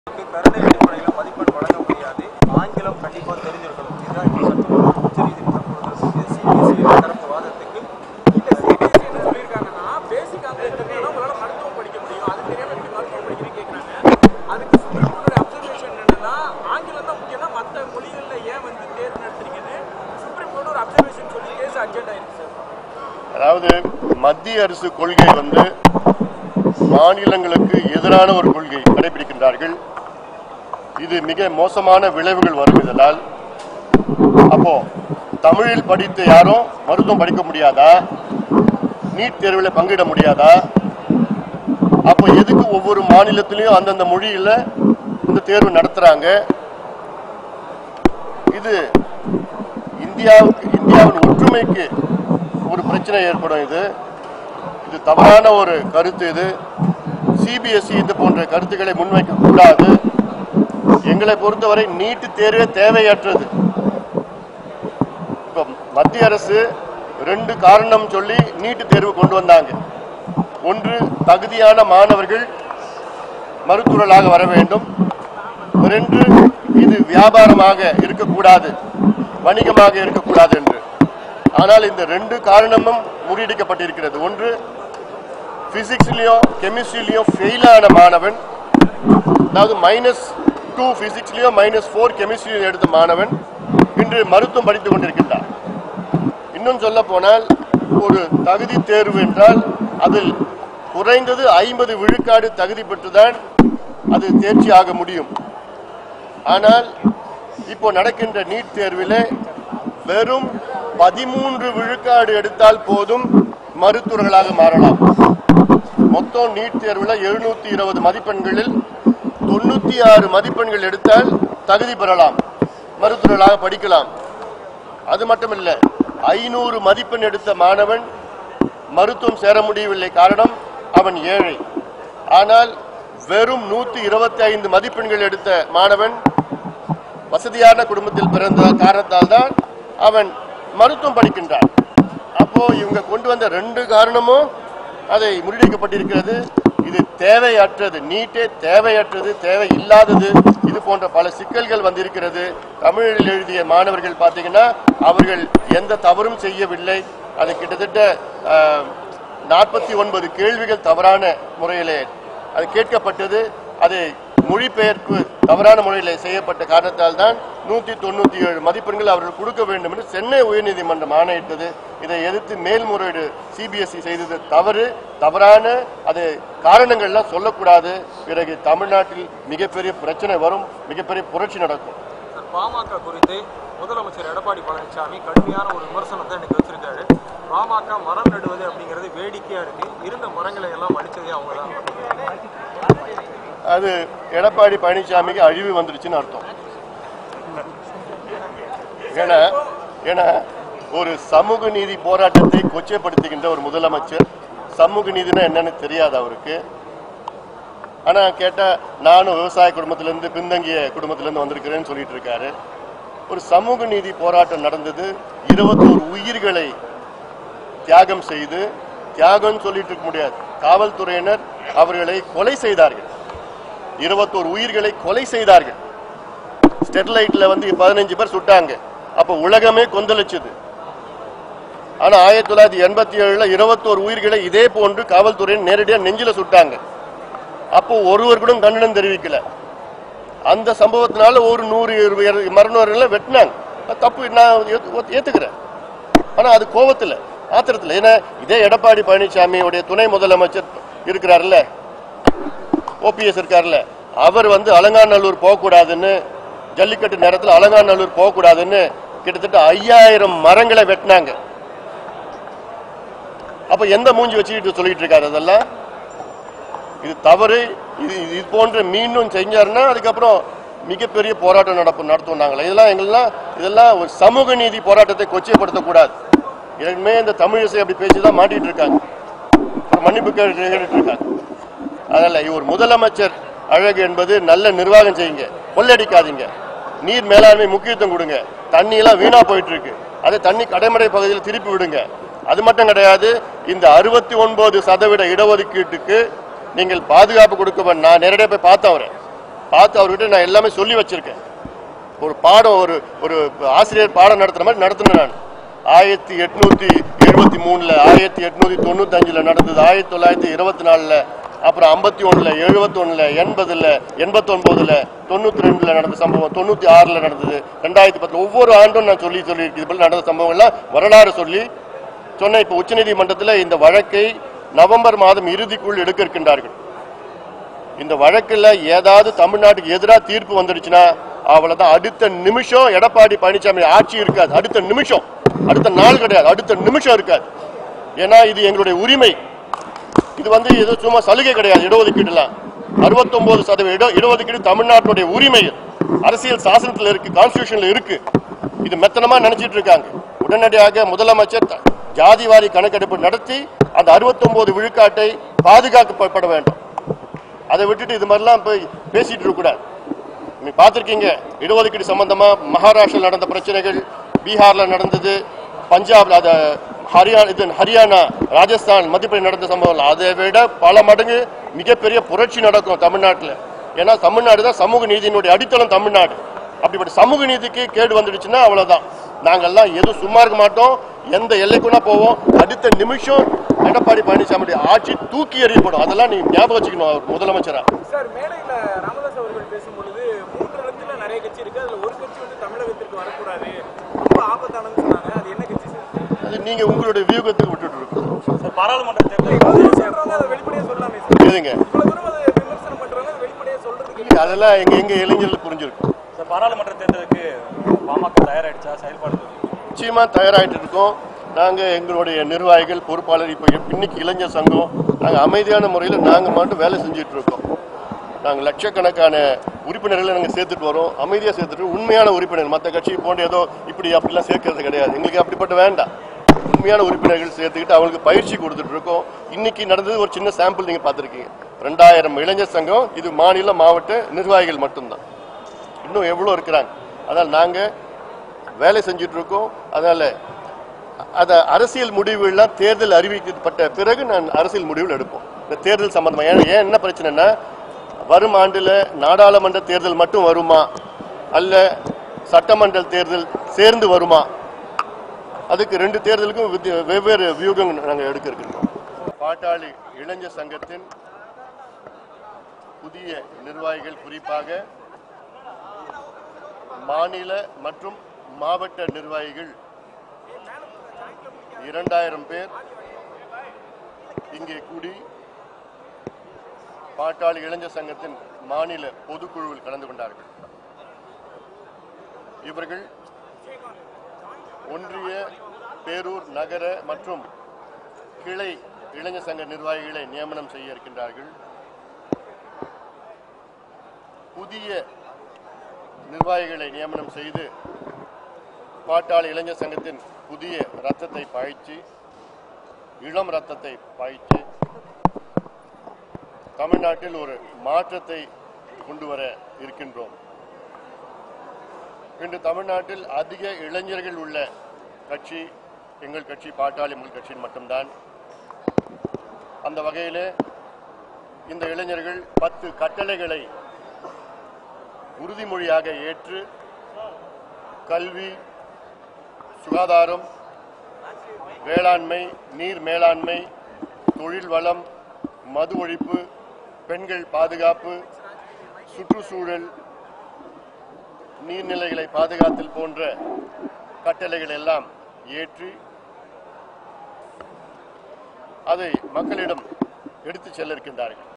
கருணை அடிப்படையில் மதிப்பெண் வழங்க முடியாது ஆங்கிலம் கண்டிப்பாக தெரிஞ்சிருக்கணும் இதுதான் இப்போ சட்டமன்ற உச்சநீதிமன்றம் கொடுத்திருக்கக்கூடிய சிபிஎஸ்இ தரப்பு வாதத்துக்கு இந்த சிபிஎஸ்சி என்ன சொல்லியிருக்காங்கன்னா பேசிக் ஆங்கிலம் தெரிஞ்சாலும் உங்களால மருத்துவம் படிக்க முடியும் அது தெரியாம எப்படி மருத்துவம் படிக்கிறீங்க கேட்குறாங்க அதுக்கு சுப்ரீம் கோர்ட்டோட அப்சர்வேஷன் என்னன்னா ஆங்கிலம் தான் முக்கியம்னா மற்ற மொழிகள்ல ஏன் வந்து தேர்வு நடத்துறீங்கன்னு சுப்ரீம் கோர்ட் ஒரு அப்சர்வேஷன் சொல்லி கேஸ் அர்ஜென்ட் ஆயிருக்கு சார் அதாவது மத்திய அரசு கொள்கை வந்து மாநிலங்களுக்கு எதிரான ஒரு கொள்கை கடைபிடிக்கின்றார்கள் இது மிக மோசமான விளைவுகள் வரும் இதனால் அப்போ தமிழில் படித்த யாரும் மருத்துவம் படிக்க முடியாதா நீட் தேர்வில் பங்கிட முடியாதா அப்போ எதுக்கு ஒவ்வொரு மாநிலத்திலையும் அந்தந்த மொழியில இந்த தேர்வு நடத்துறாங்க இது இந்தியாவுக்கு இந்தியாவின் ஒற்றுமைக்கு ஒரு பிரச்சனை ஏற்படும் இது இது தவறான ஒரு கருத்து இது சிபிஎஸ்இ இது போன்ற கருத்துக்களை முன்வைக்க கூடாது எங்களை பொறுத்தவரை நீட்டு தேர்வே தேவையற்றது இப்ப மத்திய அரசு ரெண்டு காரணம் சொல்லி நீட்டு தேர்வு கொண்டு வந்தாங்க ஒன்று தகுதியான மாணவர்கள் மருத்துவர்களாக வர வேண்டும் ரெண்டு இது வியாபாரமாக இருக்கக்கூடாது வணிகமாக இருக்கக்கூடாது என்று ஆனால் இந்த ரெண்டு காரணமும் முறியடிக்கப்பட்டிருக்கிறது ஒன்று பிசிக்ஸ்லயும் கெமிஸ்ட்ரிலையும் ஃபெயில் ஆன மாணவன் அதாவது மைனஸ் டூ பிசிக்ஸ்லயும் மைனஸ் ஃபோர் கெமிஸ்ட்ரியிலும் எடுத்த மாணவன் இன்று மருத்துவம் படித்துக் கொண்டிருக்கின்றார் இன்னும் சொல்ல போனால் ஒரு தகுதி தேர்வு என்றால் அதில் குறைந்தது ஐம்பது விழுக்காடு தகுதி பெற்றுதான் அது தேர்ச்சி ஆக முடியும் ஆனால் இப்போ நடக்கின்ற நீட் தேர்விலே வெறும் பதிமூன்று விழுக்காடு எடுத்தால் போதும் மருத்துவர்களாக மாறலாம் மொத்தம் நீட் தேர்வில் எழுநூத்தி இருபது மதிப்பெண்களில் தொண்ணூத்தி ஆறு மதிப்பெண்கள் எடுத்தால் தகுதி பெறலாம் மருத்துவர்களாக படிக்கலாம் அது மட்டுமல்ல ஐநூறு மதிப்பெண் எடுத்த மாணவன் மருத்துவம் சேர முடியவில்லை காரணம் அவன் ஏழை ஆனால் வெறும் நூத்தி இருபத்தி ஐந்து மதிப்பெண்கள் எடுத்த மாணவன் வசதியான குடும்பத்தில் பிறந்த காரணத்தால் தான் அவன் மருத்துவம் படிக்கின்றான் அப்போ இவங்க கொண்டு வந்த ரெண்டு காரணமும் அதை முறியடிக்கப்பட்டிருக்கிறது இது தேவையற்றது நீட்டே தேவையற்றது தேவை இல்லாதது இது போன்ற பல சிக்கல்கள் வந்திருக்கிறது தமிழில் எழுதிய மாணவர்கள் பார்த்தீங்கன்னா அவர்கள் எந்த தவறும் செய்யவில்லை அது கிட்டத்தட்ட நாற்பத்தி ஒன்பது கேள்விகள் தவறான முறையிலே அது கேட்கப்பட்டது அது மொழிபெயர்ப்பு தவறான முறையில் செய்யப்பட்ட காரணத்தால் தான் நூற்றி தொண்ணூற்றி ஏழு மதிப்பெண்கள் அவர்கள் கொடுக்க வேண்டும் என்று சென்னை உயர்நீதிமன்றம் ஆணையிட்டது இதை எதிர்த்து மேல்முறையீடு சிபிஎஸ்இ செய்தது தவறு தவறான அது காரணங்கள்லாம் சொல்லக்கூடாது பிறகு தமிழ்நாட்டில் மிகப்பெரிய பிரச்சனை வரும் மிகப்பெரிய புரட்சி நடக்கும் சார் பாமக குறித்து முதலமைச்சர் எடப்பாடி பழனிசாமி கடுமையான ஒரு விமர்சனத்தை எனக்கு வச்சிருக்காரு பாமக மரம் நடுவது அப்படிங்கிறது வேடிக்கையா இருக்கு இருந்த மரங்களை எல்லாம் அழிச்சதே அவங்க தான் அது எடப்பாடி பழனிசாமிக்கு அழிவு வந்துருச்சுன்னு அர்த்தம் ஏன்னா ஏன்னா ஒரு சமூக நீதி போராட்டத்தை கொச்சைப்படுத்துகின்ற ஒரு முதலமைச்சர் சமூக நீதினா என்னன்னு தெரியாது அவருக்கு ஆனா கேட்டா நானும் விவசாய குடும்பத்திலிருந்து பின்தங்கிய குடும்பத்திலிருந்து வந்திருக்கிறேன்னு சொல்லிட்டு இருக்காரு ஒரு சமூக நீதி போராட்டம் நடந்தது இருபத்தோரு உயிர்களை தியாகம் செய்து தியாகம் சொல்லிட்டு இருக்க முடியாது காவல்துறையினர் அவர்களை கொலை செய்தார்கள் இருபத்தோரு உயிர்களை கொலை செய்தார்கள் ஸ்டெர்லைட்ல வந்து பதினஞ்சு பேர் சுட்டாங்க அப்ப உலகமே கொந்தளிச்சது ஆனா ஆயிரத்தி தொள்ளாயிரத்தி எண்பத்தி ஏழுல இருபத்தோரு உயிர்களை இதே போன்று காவல்துறையின் நேரடியா நெஞ்சில சுட்டாங்க அப்போ ஒருவர் கூட கண்டனம் தெரிவிக்கல அந்த சம்பவத்தினால ஒரு நூறு இருபது மரணவர்களை வெட்டினாங்க அது தப்பு நான் ஏத்து- ஏத்துக்கிறேன் ஆனா அது கோவத்துல ஆத்திரத்துல ஏன்னா இதே எடப்பாடி பழனிசாமியுடைய துணை முதலமைச்சர் இருக்கிறாருல்ல ஓபிஎஸ் இருக்காருல்ல அவர் வந்து அலங்காநல்லூர் போகக்கூடாதுன்னு ஜல்லிக்கட்டு நேரத்தில் அலங்காநல்லூர் போகக்கூடாதுன்னு கிட்டத்தட்ட ஐயாயிரம் மரங்களை வெட்டினாங்க அப்ப எந்த மூஞ்சி வச்சுக்கிட்டு சொல்லிட்டு இருக்காரு அதெல்லாம் இது தவறு இது இது போன்ற மீண்டும் செஞ்சாருன்னா அதுக்கப்புறம் மிகப்பெரிய போராட்டம் நடப்பு நடத்தும் நாங்கள் இதெல்லாம் எங்கெல்லாம் இதெல்லாம் ஒரு சமூக நீதி போராட்டத்தை கொச்சைப்படுத்தக்கூடாது ஏற்கனவே இந்த தமிழிசை அப்படி பேச்சு தான் மாட்டிட்டு இருக்காங்க ஒரு மன்னிப்பு கேட்டு கேட்டுட்டு இருக்காங்க அதனால இவர் முதலமைச்சர் அழகு என்பது நல்ல நிர்வாகம் செய்யுங்க கொள்ளடிக்காதீங்க நீர் மேலாண்மை முக்கியத்துவம் கொடுங்க தண்ணி எல்லாம் வீணா போயிட்டு இருக்கு அதை தண்ணி கடைமடை பகுதியில் திருப்பி விடுங்க அது மட்டும் கிடையாது இந்த அறுபத்தி ஒன்பது சதவீத இடஒதுக்கீட்டுக்கு நீங்கள் பாதுகாப்பு கொடுக்க வேண்டும். நான் நேரடியாக போய் பார்த்தேன் அவரை பார்த்து அவர்கிட்ட நான் எல்லாமே சொல்லி வச்சிருக்கேன் ஒரு பாடம் ஒரு ஒரு ஆசிரியர் பாடம் நடத்துற மாதிரி நடத்தினேன் நான் ஆயிரத்தி எட்நூத்தி எழுபத்தி மூணுல ஆயிரத்தி எட்நூத்தி தொண்ணூத்தஞ்சுல நடந்தது ஆயிரத்தி தொள்ளாயிரத்தி இருபத்தி நாலுல அப்புறம் ஐம்பத்தி ஒண்ணுல எழுபத்தி ஒண்ணுல எண்பதுல எண்பத்தி ஒன்பதுல தொண்ணூத்தி ரெண்டுல நடந்த சம்பவம் தொண்ணூத்தி ஆறுல நடந்தது ரெண்டாயிரத்தி பத்துல ஒவ்வொரு ஆண்டும் நான் சொல்லி சொல்லி இது போல நடந்த சம்பவங்கள்லாம் வரலாறு சொல்லி சொன்னேன் இப்போ உச்சநீதிமன்றத்தில் இந்த வழக்கை நவம்பர் மாதம் இறுதிக்குள் எடுக்க இருக்கின்றார்கள் இந்த வழக்குல ஏதாவது தமிழ்நாட்டுக்கு எதிராக தீர்ப்பு வந்துடுச்சுன்னா அவ்வளவுதான் அடுத்த நிமிஷம் எடப்பாடி பழனிசாமி ஆட்சி இருக்காது அடுத்த நிமிஷம் அடுத்த நாள் கிடையாது அடுத்த நிமிஷம் இருக்காது ஏன்னா இது எங்களுடைய உரிமை இது வந்து ஏதோ சும்மா சலுகை கிடையாது இடஒதுக்கீடுலாம் அறுபத்தொன்பது சதவீத இட இடஒதுக்கீடு தமிழ்நாட்டுடைய உரிமை அரசியல் சாசனத்தில் இருக்கு கான்ஸ்டியூஷன்ல இருக்கு இது மெத்தனமா நினைச்சிட்டு இருக்காங்க உடனடியாக முதலமைச்சர் த- ஜாதிவாரி கணக்கெடுப்பு நடத்தி அந்த 69 விழுக்காட்டை பாதுகாக்கப்பட வேண்டும் அதை விட்டுட்டு இது மாதிரிலாம் போய் பேசிட்டு இருக்க கூடாது நீங்க பார்த்திருக்கீங்க இடஒதுக்கீடு சம்பந்தமா மகாராஷ்டிரா நடந்த பிரச்சனைகள் பீகார்ல நடந்தது பஞ்சாப்ல அத ஹரியானா இது ஹரியானா ராஜஸ்தான் மத்திய நடந்த சம்பவம் அதை விட பல மடங்கு மிகப்பெரிய புரட்சி நடக்கும் தமிழ்நாட்டில் ஏன்னா தமிழ்நாடு தான் சமூக நீதியினுடைய அடித்தளம் தமிழ்நாடு அப்படிப்பட்ட சமூக நீதிக்கு கேடு வந்துடுச்சுன்னா அவ்வளவுதான் நாங்கெல்லாம் எதுவும் சும்மா இருக்க மாட்டோம் எந்த எல்லைக்குன்னா போவோம் அடுத்த நிமிஷம் எடப்பாடி பழனிசாமியுடைய ஆட்சி தூக்கி எறியப்படும் அதெல்லாம் நீங்க ஞாபகம் வச்சுக்கணும் அவர் முதலமைச்சரா சார் மேடையில ராமதாஸ் அவர்கள் பேசும்பொழுது மூன்று இடத்துல நிறைய கட்சி இருக்கு அதுல ஒரு கட்சி வந்து தமிழகத்திற்கு வரக்கூடாது ரொம்ப ஆபத்தானதுன்னு சொன்னாங்க அது என்ன கட்சி சார் அது நீங்க உங்களுடைய வியூகத்துக்கு விட்டுட்டு இருக்கோம் சார் பாராளுமன்ற தேர்தல் இவ்வளவு தூரம் சொல்றவங்க அதை வெளிப்படையா சொல்லலாமே சார் எதுங்க இவ்வளவு தூரம் அதை விமர்சனம் பண்றவங்க அதை வெளிப்படையா சொல்றதுக்கு இல்ல, அதெல்லாம் எங்க எங்க இளைஞர்களுக்கு புரிஞ்சிருக்கும் சார் பாராளுமன்ற தேர்தலுக்கு பாமக தயாராயிடுச்சா செயல்பாடு நிச்சயமா தயாராயிட்டு இருக்கோம் நாங்க எங்களுடைய நிர்வாகிகள் பொறுப்பாளர் இப்போ இன்னைக்கு இளைஞர் சங்கம் நாங்க அமைதியான முறையில் நாங்க மட்டும் வேலை செஞ்சுட்டு இருக்கோம் நாங்க லட்சக்கணக்கான உறுப்பினர்களை நாங்க சேர்த்துட்டு வரோம் அமைதியா சேர்த்துட்டு உண்மையான உறுப்பினர் மற்ற கட்சி போன்ற ஏதோ இப்படி அப்படிலாம் சேர்க்கறது கிடையாது எங்களுக்கு அப்படிப்பட்ட வேண்டாம் உண்மையான உறுப்பினர்கள் சேர்த்துக்கிட்டு அவங்களுக்கு பயிற்சி கொடுத்துட்டு இருக்கோம் இன்னைக்கு நடந்தது ஒரு சின்ன சாம்பிள் நீங்க பார்த்திருக்கீங்க ரெண்டாயிரம் இளைஞர் சங்கம் இது மாநில மாவட்ட நிர்வாகிகள் மட்டும்தான் இன்னும் எவ்வளோ இருக்கிறாங்க அதனால் நாங்கள் வேலை செஞ்சுட்டு இருக்கோம் அதனால அத அரசியல் முடிவுகள்லாம் தேர்தல் அறிவிக்கப்பட்ட பிறகு நான் அரசியல் முடிவுகள் எடுப்போம் இந்த தேர்தல் சம்பந்தமா ஏன் ஏன் என்ன பிரச்சனைனா வரும் ஆண்டுல நாடாளுமன்ற தேர்தல் மட்டும் வருமா அல்ல சட்டமன்ற தேர்தல் சேர்ந்து வருமா அதுக்கு ரெண்டு தேர்தலுக்கும் வித்திய- வெவ்வேறு வியூகம் நாங்கள் எடுக்க இருக்கிறோம் பாட்டாளி இளைஞர் சங்கத்தின் புதிய நிர்வாகிகள் குறிப்பாக மாநில மற்றும் மாவட்ட நிர்வாகிகள் இரண்டாயிரம் பேர் இங்கே கூடி பாட்டாளி இளைஞர் சங்கத்தின் மாநில பொதுக்குழுவில் கலந்து கொண்டார்கள் இவர்கள் ஒன்றிய பேரூர் நகர மற்றும் கிளை இளைஞர் சங்க நிர்வாகிகளை நியமனம் செய்ய இருக்கின்றார்கள் புதிய நிர்வாகிகளை நியமனம் செய்து பாட்டாளி இளைஞர் சங்கத்தின் புதிய ரத்தத்தை பாய்ச்சி இளம் ரத்தத்தை பாய்ச்சி தமிழ்நாட்டில் ஒரு மாற்றத்தை கொண்டு வர இருக்கின்றோம் இன்று தமிழ்நாட்டில் அதிக இளைஞர்கள் உள்ள கட்சி எங்கள் கட்சி பாட்டாளி மக்கள் கட்சியின் மட்டும்தான் அந்த வகையிலே இந்த இளைஞர்கள் பத்து கட்டளைகளை உறுதிமொழியாக ஏற்று கல்வி சுகாதாரம் வேளாண்மை நீர் மேலாண்மை தொழில் வளம் மது ஒழிப்பு பெண்கள் பாதுகாப்பு சுற்றுச்சூழல் நீர்நிலைகளை பாதுகாத்தல் போன்ற கட்டளைகள் எல்லாம் ஏற்றி அதை மக்களிடம் எடுத்துச் செல்ல இருக்கின்றார்கள்